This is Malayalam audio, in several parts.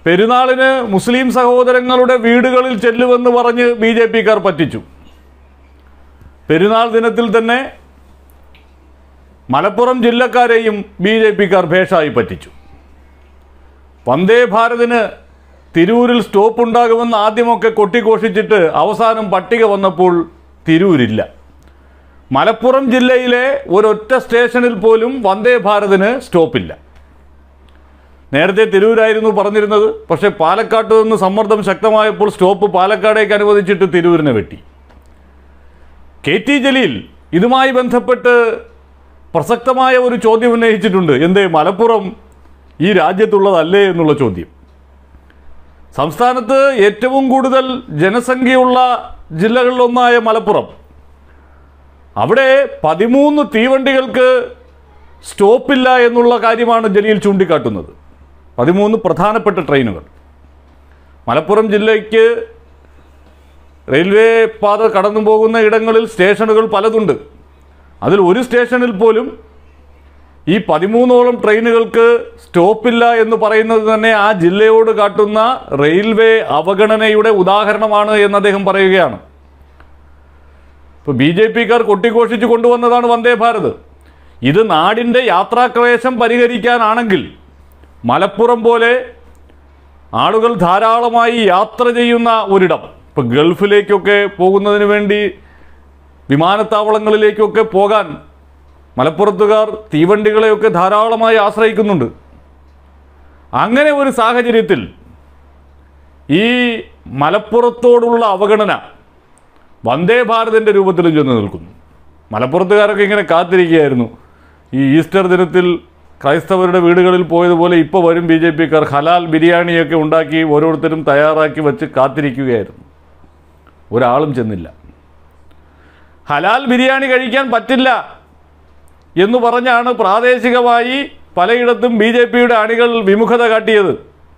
പെരുന്നാളിന് മുസ്ലിം സഹോദരങ്ങളുടെ വീടുകളിൽ ചെല്ലുമെന്ന് പറഞ്ഞ് ബി ജെ പിക്കാർ പറ്റിച്ചു പെരുന്നാൾ ദിനത്തിൽ തന്നെ മലപ്പുറം ജില്ലക്കാരെയും ബി ജെ പിക്കാർ ഭേഷായി പറ്റിച്ചു വന്ദേ ഭാരതിന് തിരൂരിൽ സ്റ്റോപ്പ് ഉണ്ടാകുമെന്ന് ആദ്യമൊക്കെ കൊട്ടിഘോഷിച്ചിട്ട് അവസാനം പട്ടിക വന്നപ്പോൾ തിരൂരില്ല മലപ്പുറം ജില്ലയിലെ ഒരൊറ്റ സ്റ്റേഷനിൽ പോലും വന്ദേ ഭാരതിന് സ്റ്റോപ്പില്ല നേരത്തെ തിരൂരായിരുന്നു പറഞ്ഞിരുന്നത് പക്ഷേ പാലക്കാട്ട് നിന്ന് സമ്മർദ്ദം ശക്തമായപ്പോൾ സ്റ്റോപ്പ് പാലക്കാടേക്ക് അനുവദിച്ചിട്ട് തിരൂരിനെ വെട്ടി കെ ടി ജലീൽ ഇതുമായി ബന്ധപ്പെട്ട് പ്രസക്തമായ ഒരു ചോദ്യം ഉന്നയിച്ചിട്ടുണ്ട് എന്തേ മലപ്പുറം ഈ രാജ്യത്തുള്ളതല്ലേ എന്നുള്ള ചോദ്യം സംസ്ഥാനത്ത് ഏറ്റവും കൂടുതൽ ജനസംഖ്യയുള്ള ജില്ലകളിലൊന്നായ മലപ്പുറം അവിടെ പതിമൂന്ന് തീവണ്ടികൾക്ക് സ്റ്റോപ്പില്ല എന്നുള്ള കാര്യമാണ് ജലീൽ ചൂണ്ടിക്കാട്ടുന്നത് പതിമൂന്ന് പ്രധാനപ്പെട്ട ട്രെയിനുകൾ മലപ്പുറം ജില്ലയ്ക്ക് റെയിൽവേ പാത കടന്നു പോകുന്ന ഇടങ്ങളിൽ സ്റ്റേഷനുകൾ പലതുണ്ട് അതിൽ ഒരു സ്റ്റേഷനിൽ പോലും ഈ പതിമൂന്നോളം ട്രെയിനുകൾക്ക് സ്റ്റോപ്പില്ല എന്ന് പറയുന്നത് തന്നെ ആ ജില്ലയോട് കാട്ടുന്ന റെയിൽവേ അവഗണനയുടെ ഉദാഹരണമാണ് എന്ന് അദ്ദേഹം പറയുകയാണ് ഇപ്പോൾ ബി ജെ പിക്കാർ കൊട്ടിഘോഷിച്ച് കൊണ്ടുവന്നതാണ് വന്ദേ ഭാരത് ഇത് നാടിൻ്റെ യാത്രാക്ലേശം പരിഹരിക്കാനാണെങ്കിൽ മലപ്പുറം പോലെ ആളുകൾ ധാരാളമായി യാത്ര ചെയ്യുന്ന ഒരിടം ഇപ്പോൾ ഗൾഫിലേക്കൊക്കെ പോകുന്നതിന് വേണ്ടി വിമാനത്താവളങ്ങളിലേക്കൊക്കെ പോകാൻ മലപ്പുറത്തുകാർ തീവണ്ടികളെയൊക്കെ ധാരാളമായി ആശ്രയിക്കുന്നുണ്ട് അങ്ങനെ ഒരു സാഹചര്യത്തിൽ ഈ മലപ്പുറത്തോടുള്ള അവഗണന വന്ദേ ഭാരതിൻ്റെ രൂപത്തിലും ചെന്ന് നിൽക്കുന്നു മലപ്പുറത്തുകാരൊക്കെ ഇങ്ങനെ കാത്തിരിക്കുകയായിരുന്നു ഈ ഈസ്റ്റർ ദിനത്തിൽ ക്രൈസ്തവരുടെ വീടുകളിൽ പോയതുപോലെ ഇപ്പോൾ വരും ബി ജെ പിക്കാർ ഹലാൽ ബിരിയാണിയൊക്കെ ഉണ്ടാക്കി ഓരോരുത്തരും തയ്യാറാക്കി വെച്ച് കാത്തിരിക്കുകയായിരുന്നു ഒരാളും ചെന്നില്ല ഹലാൽ ബിരിയാണി കഴിക്കാൻ പറ്റില്ല എന്ന് പറഞ്ഞാണ് പ്രാദേശികമായി പലയിടത്തും ബി ജെ പിയുടെ അണികൾ വിമുഖത കാട്ടിയത്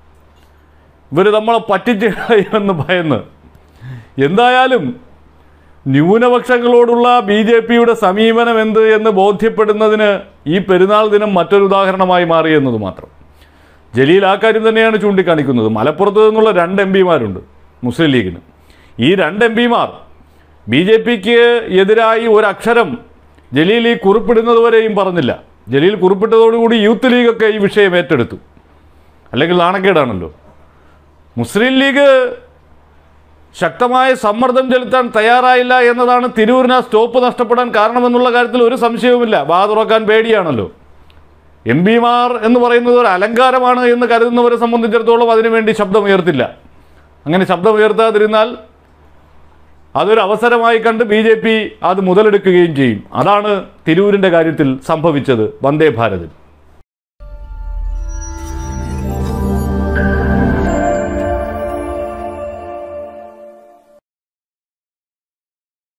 ഇവർ നമ്മളെ പറ്റിച്ച് കളയുമെന്ന് ഭയന്ന് എന്തായാലും ന്യൂനപക്ഷങ്ങളോടുള്ള ബി ജെ പിയുടെ സമീപനം എന്ത് എന്ന് ബോധ്യപ്പെടുന്നതിന് ഈ പെരുന്നാൾ ദിനം മറ്റൊരു ഉദാഹരണമായി മാറി എന്നത് മാത്രം ജലീൽ ആ കാര്യം തന്നെയാണ് ചൂണ്ടിക്കാണിക്കുന്നത് മലപ്പുറത്ത് നിന്നുള്ള രണ്ട് എം പിമാരുണ്ട് മുസ്ലിം ലീഗിന് ഈ രണ്ട് എം പിമാർ ബി ജെ പിക്ക് എതിരായി ഒരക്ഷരം ജലീൽ ഈ കുറിപ്പിടുന്നതുവരെയും പറഞ്ഞില്ല ജലീൽ കുറിപ്പിട്ടതോടുകൂടി യൂത്ത് ലീഗൊക്കെ ഈ വിഷയം ഏറ്റെടുത്തു അല്ലെങ്കിൽ നാണക്കേടാണല്ലോ മുസ്ലിം ലീഗ് ശക്തമായ സമ്മർദ്ദം ചെലുത്താൻ തയ്യാറായില്ല എന്നതാണ് തിരൂരിന് ആ സ്റ്റോപ്പ് നഷ്ടപ്പെടാൻ കാരണമെന്നുള്ള കാര്യത്തിൽ ഒരു സംശയവുമില്ല വാ തുറക്കാൻ പേടിയാണല്ലോ എം പിമാർ എന്ന് പറയുന്നത് ഒരു അലങ്കാരമാണ് എന്ന് കരുതുന്നവരെ സംബന്ധിച്ചിടത്തോളം അതിനുവേണ്ടി ശബ്ദമുയർത്തില്ല അങ്ങനെ ശബ്ദമുയർത്താതിരുന്നാൽ അതൊരു അവസരമായി കണ്ട് ബി ജെ പി അത് മുതലെടുക്കുകയും ചെയ്യും അതാണ് തിരൂരിൻ്റെ കാര്യത്തിൽ സംഭവിച്ചത് വന്ദേ ഭാരതിൽ